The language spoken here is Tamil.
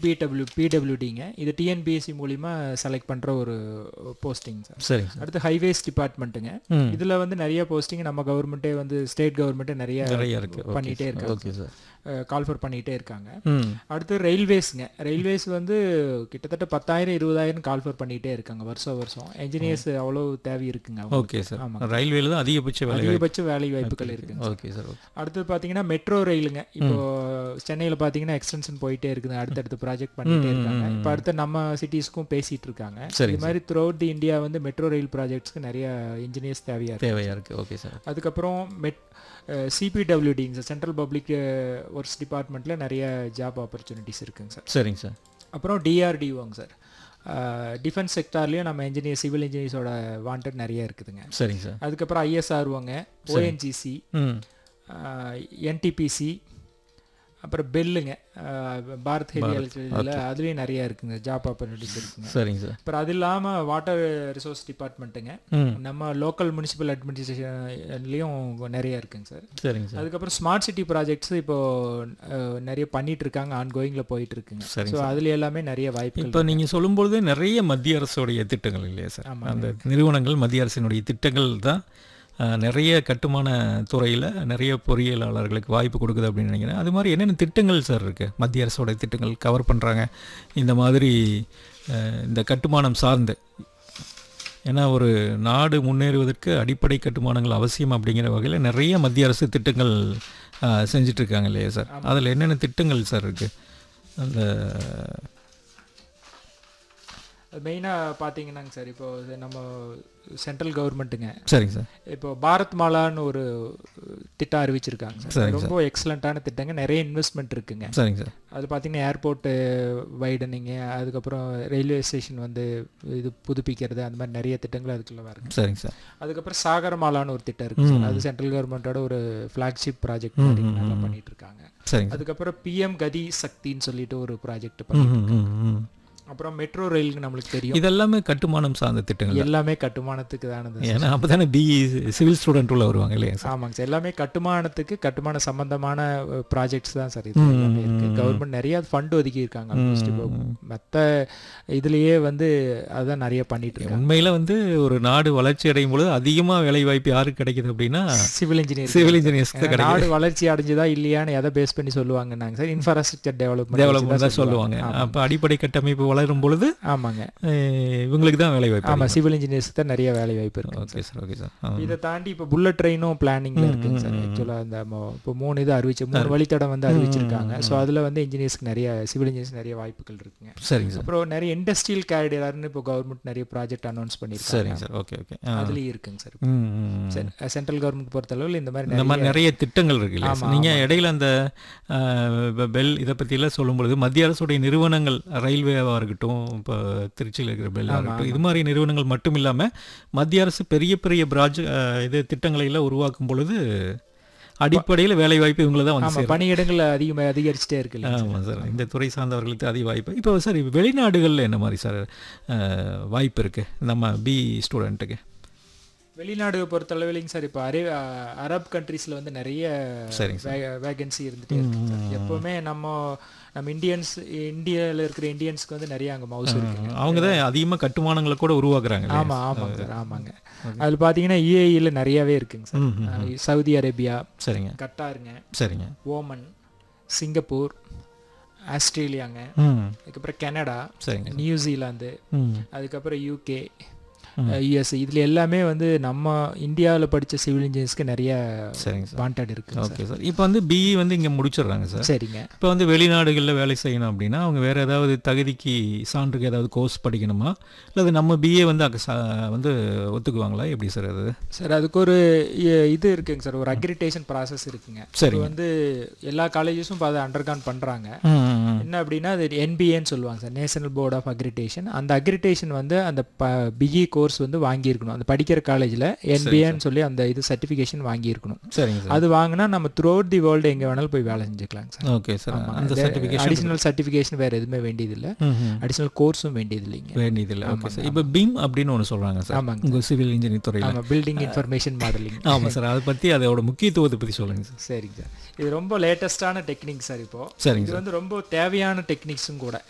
பிடபிள்யூ பிடபிள்யூடிங்க இது டிஎன்பிஎஸ்சி மூலிமா செலக்ட் பண்ணுற ஒரு போஸ்டிங் சார் சரிங்க சார் அடுத்து ஹைவேஸ் டிபார்ட்மெண்ட்டுங்க ம் இதில் வந்து நிறைய போஸ்டிங் நம்ம கவர்மெண்ட்டே வந்து ஸ்டேட் கவர்மெண்ட்டே நிறைய நிறைய இருக்கு ஓகே பண்ணிட்டே இருக்காங்க ஓகே சார் கால்ஃபர் பண்ணிகிட்டே இருக்காங்க ம் அடுத்து ரயில்வேஸ்ங்க ரயில்வேஸ் வந்து கிட்டத்தட்ட பத்தாயிரம் இருபதாயிரம் கால்ஃபர் பண்ணிகிட்டே இருக்காங்க வருஷம் வருஷம் என்ஜினியர்ஸ் அவ்வளோ தேவை இருக்குங்க அவங்களுக்கு. ஓகே சார் ஆமாங்க. ரயில்வேல தான் அதிகபட்ச வேலை வாய்ப்பு அதிகபட்ச வேலை வாய்ப்புகள் இருக்குங்க ஓகே சார் ஓகே அடுத்து பார்த்தீங்கன்னா மெட்ரோ ரயிலுங்க இப்போ சென்னையில் பார்த்தீங்கன்னா எக்ஸ்டென்ஷன் போயிட்டே இருக்குது அடுத்தடுத்து ப்ராஜெக்ட் பண்ணிட்டே இருக்காங்க இப்போ அடுத்து நம்ம சிட்டிஸ்க்கும் பேசிட்டு இருக்காங்க சரிங்க இது மாதிரி த்ரூ தி இந்தியா வந்து மெட்ரோ ரயில் ப்ராஜெக்ட்ஸ்க்கு நிறைய இன்ஜினியர்ஸ் தேவையா இருக்கு தேவையா இருக்கு ஓகே சார் அதுக்கப்புறம் மெட் சிபிடபிள்யூடிங்க சென்ட்ரல் பப்ளிக் ஒர்க்ஸ் டிபார்ட்மெண்ட்டில் நிறைய ஜாப் ஆப்பர்ச்சுனிட்டிஸ் இருக்குங்க சார் சரிங்க சார் அப்புறம் டிஆர்டிஓங்க சார் டிஃபென்ஸ் செக்டார்லேயும் நம்ம இன்ஜினியர் சிவில் இன்ஜினியர்ஸோட வாண்டட் நிறைய இருக்குதுங்க சரிங்க சார் அதுக்கப்புறம் ஐஎஸ்ஆர்ஓங்க ஓஎன்ஜிசி ம் என்டிபிசி அப்புறம் பெல்லுங்க அஹ், பாரத் ஹெவி எலக்ட்ரிசிட்டியில் அதுலேயும் நிறைய இருக்குங்க ஜாப் ஆப்பர்ச்சுனிட்டிஸ் இருக்குங்க சரிங்க சார் அப்புறம் அது இல்லாமல் வாட்டர் ரிசோர்ஸ் டிபார்ட்மெண்ட்டுங்க ம் நம்ம லோக்கல் முனிசிபல் அட்மினிஸ்ட்ரேஷன்லேயும் நிறைய இருக்குங்க சார் சரிங்க சார் அதுக்கப்புறம் ஸ்மார்ட் சிட்டி ப்ராஜெக்ட்ஸ் இப்போ அஹ், நிறைய பண்ணிட்டு இருக்காங்க ஆன் கோயிங்கில் போயிட்டு இருக்குங்க சரிங்க ஸோ அதுல எல்லாமே நிறைய வாய்ப்புகள் இப்போ நீங்கள் சொல்லும்பொழுது நிறைய மத்திய அரசுடைய திட்டங்கள் இல்லையா சார் அந்த நிறுவனங்கள் மத்திய அரசினுடைய திட்டங்கள் தான் அஹ், நிறைய கட்டுமான துறையில் நிறைய பொறியியலாளர்களுக்கு வாய்ப்பு கொடுக்குது அப்படின்னு நினைக்கிறேன் அது மாதிரி என்னென்ன திட்டங்கள் சார் இருக்குது மத்திய அரசோட திட்டங்கள் கவர் பண்ணுறாங்க இந்த மாதிரி அஹ், இந்த கட்டுமானம் சார்ந்து ஏன்னா ஒரு நாடு முன்னேறுவதற்கு அடிப்படை கட்டுமானங்கள் அவசியம் அப்படிங்கிற வகையில் நிறைய மத்திய அரசு திட்டங்கள் அஹ், செஞ்சுட்டு இருக்காங்க இல்லையா சார் அதில் என்னென்ன திட்டங்கள் சார் இருக்குது அந்த மெயினாக பார்த்தீங்கன்னாங்க சார் இப்போ இது நம்ம சென்ட்ரல் கவர்மெண்ட்டுங்க சரிங்க சார் இப்போ பாரத் மாலான்னு ஒரு திட்டம் அறிவிச்சிருக்காங்க சார் சரிங்க ரொம்ப எக்ஸலண்ட்டான திட்டங்க நிறைய இன்வெஸ்ட்மெண்ட் இருக்குங்க சரிங்க சார் அது பார்த்தீங்கன்னா ஏர்போர்ட்டு வைடனிங்கு அதுக்கப்புறம் ரயில்வே ஸ்டேஷன் வந்து இது புதுப்பிக்கிறது அந்த மாதிரி நிறைய திட்டங்கள் அதுக்குள்ள வருங்க சரிங்க சார் அதுக்கப்புறம் சாகரமாலான்னு ஒரு திட்டம் இருக்கு சார் அது சென்ட்ரல் கவர்மெண்ட்டோட ஒரு ஃப்ளாக்ஷிப் ப்ராஜெக்ட் நல்லா பண்ணிட்டு இருக்காங்க சரிங்க அதுக்கப்புறம் பிஎம் கதி சக்தின்னு சொல்லிட்டு ஒரு ப்ராஜெக்ட் ம், ம், ம், ம். அப்புறம் மெட்ரோ ரயிலுக்கு நம்மளுக்கு தெரியும் இதெல்லாமே கட்டுமானம் சார்ந்த திட்டங்கள் தான். எல்லாமே கட்டுமானத்துக்கு தானது ஏன்னா அப்போ தானே பிஇ சிவில் ஸ்டூடெண்ட் உள்ள வருவாங்க இல்லையா சார் ஆமாங்க சார் எல்லாமே கட்டுமானத்துக்கு கட்டுமான சம்பந்தமான ப்ராஜெக்ட்ஸ் தான் சார் இது எல்லாமே இருக்கு கவர்மெண்ட் நிறைய ஃபண்ட் ஒதுக்கி இருக்காங்க almost இப்போ மற்ற இதுலயே வந்து அதான் நிறைய பண்ணிட்டு இருக்காங்க உண்மையில வந்து ஒரு நாடு வளர்ச்சி அடையும் பொழுது அதிகமாக வேலை வாய்ப்பு யாருக்கு கிடைக்குது அப்படின்னா சிவில் இன்ஜினியர் சிவில் இன்ஜினியர்ஸ்க்கு தான் கிடைக்குது நாடு வளர்ச்சி அடைஞ்சதா இல்லையான்னு எதை பேஸ் பண்ணி சொல்லுவாங்கன்னாங்க சார் இன்ஃப்ராஸ்ட்ரக்சர் டெவலப்மெண்ட் டெவலப்மெண்ட் தான் சொல்லுவாங்க அப்போ அடிப்படை கட்டமைப்பு வளரும் பொழுது ஆமாங்க அஹ், இவங்களுக்கு தான் வேலை வாய்ப்பு ஆமா சிவில் இன்ஜினியர்ஸ்க்கு தான் நிறைய வேலை வாய்ப்பு இருக்கு ஓகே சார் ஓகே சார் ஆ. இதை தாண்டி இப்போ புல்லட் ட்ரெயினும் பிளானிங்ல இருக்குங்க சார் ஆக்சுவலாக அந்த மொ- இப்போ மூணு இது அறிவிச்சு மூணு வழித்தடம் வந்து அறிவிச்சிருக்காங்க ஸோ அதில் வந்து இன்ஜினியர்ஸ்க்கு நிறைய சிவில் இன்ஜினியர்ஸ் நிறைய வாய்ப்புகள் இருக்குங்க சரிங்க சார் அப்புறம் நிறைய இண்டஸ்ட்ரியல் கேரிடர்னு இப்போ கவர்மெண்ட் நிறைய ப்ராஜெக்ட் அனௌன்ஸ் பண்ணியிருக்காங்க சரிங்க சார் ஓகே ஓகே ஆ. அதுலேயும் இருக்குங்க சார் ம், ம், ம். சென்ட்ரல் கவர்மெண்ட் பொறுத்தளவில் இந்த மாதிரி இந்த நிறைய மாதிரி நிறைய திட்டங்கள் இருக்கு இல்லையா சார்? நீங்க இடையில அந்த அஹ், பெல் இதை பற்றியெல்லாம் சொல்லும் பொழுது மத்திய அரசுடைய நிறுவனங்கள் ரயில்வேவாக இருக்கட்டும் இப்போ திருச்சியில் இருக்கிற பெல்லாக இருக்கட்டும் இது மாதிரி நிறுவனங்கள் மட்டும் இல்லாம மத்திய அரசு பெரிய பெரிய ப்ராஜெக்ட் இது திட்டங்களை எல்லாம் உருவாக்கும் பொழுது அடிப்படையில் வேலை வாய்ப்பு இவங்களை தான் வந்து ஆமா பணியிடங்கள் அதிகமாக அதிகரிச்சுட்டே இருக்கு இல்லையா ஆமாம் சார் இந்த துறை சார்ந்தவர்களுக்கு அதிக வாய்ப்பு இப்போ சார் வெளிநாடுகளில் என்ன மாதிரி சார் அஹ், வாய்ப்பு இருக்கு நம்ம பி ஸ்டூடெண்ட்டுக்கு வெளிநாடு பொறுத்தளவிலைங்க சார் இப்போ அரே அரப் கண்ட்ரீஸில் வந்து நிறைய சரிங்க வேகன்சி இருந்துட்டே இருக்கு சார் எப்பவுமே நம்ம நம்ம இந்தியன்ஸ் இந்தியாவில் இருக்கிற இந்தியன்ஸ்க்கு வந்து நிறைய அங்கே மவுஸ் இருக்குங்க அவங்க தான் அதிகமாக கட்டுமானங்களை கூட உருவாக்குறாங்க இல்லையா? ஆமா ஆமாங்க சார் ஆமாங்க அதில் பார்த்தீங்கன்னா யூஏஇயில் நிறையவே இருக்குங்க சார் அஹ் சவுதி அரேபியா சரிங்க கட்டாருங்க சரிங்க ஓமன் சிங்கப்பூர் ஆஸ்திரேலியாங்க ம் அதுக்கப்புறம் கனடா சரிங்க நியூசிலாந்து ம் அதுக்கப்புறம் யூகே யுஎஸ் இதில் எல்லாமே வந்து நம்ம இந்தியாவில் படித்த சிவில் இன்ஜினியர்ஸ்க்கு நிறைய சரிங்க சார் வாண்டட் இருக்குங்க சார் ஓகே சார் இப்போ வந்து பிஇ வந்து இங்கே முடிச்சிடுறாங்க சார் சரிங்க இப்போ வந்து வெளிநாடுகளில் வேலை செய்யணும் அப்படின்னா அவங்க வேறு ஏதாவது தகுதிக்கு சான்றுக்கு ஏதாவது கோர்ஸ் படிக்கணுமா இல்லை நம்ம பிஏ வந்து அங்க சா- வந்து ஒத்துக்குவாங்களா எப்படி சார் அது சார் அதுக்கு ஒரு இ- இது இருக்குங்க சார் ஒரு அக்ரிடேஷன் ப்ராசஸ் இருக்குங்க சரிங்க. இது வந்து எல்லா காலேஜஸும் இப்போ அதை அண்டர்கான் பண்ணுறாங்க ம், ம், ம். என்ன அப்படின்னா அது என்பிஏன்னு சொல்லுவாங்க sir national board of accreditation அந்த அக்ரிடேஷன் வந்து அந்த பிஇ கோர்ஸ் வந்து வாங்கியிருக்கணும் அந்த படிக்கிற காலேஜில் என்பிஏன்னு சொல்லி அந்த இது சர்டிஃபிகேஷன் வாங்கியிருக்கணும் சரிங்க சார் அது வாங்கினா நம்ம த்ரூ தி வேர்ல்டு எங்கே வேணாலும் போய் வேலை செஞ்சுக்கலாங்க சார் ஓகே சார் அந்த சர்டிஃபிகேஷன் அடிஷனல் சர்டிஃபிகேஷன் வேறு எதுவுமே வேண்டியதில்லை அடிஷனல் கோர்ஸும் வேண்டியது இல்லைங்க வேண்டியதில்லை ஓகே சார் இப்போ பீம் அப்படின்னு ஒன்று சொல்கிறாங்க சார் ஆமாங்க உங்கள் சிவில் இன்ஜினியரிங் துறையில் ஆமாம் பில்டிங் இன்ஃபர்மேஷன் மாடலிங் ஆமாம் சார் அதை பற்றி அதோட முக்கியத்துவத்தை பற்றி சொல்லுங்கள் சார் சரிங்க சார் இது ரொம்ப லேட்டஸ்டான டெக்னிக் சார் இப்போ சரிங்க இது வந்து ரொம்ப தேவையான டெக்னிக்ஸும் கூட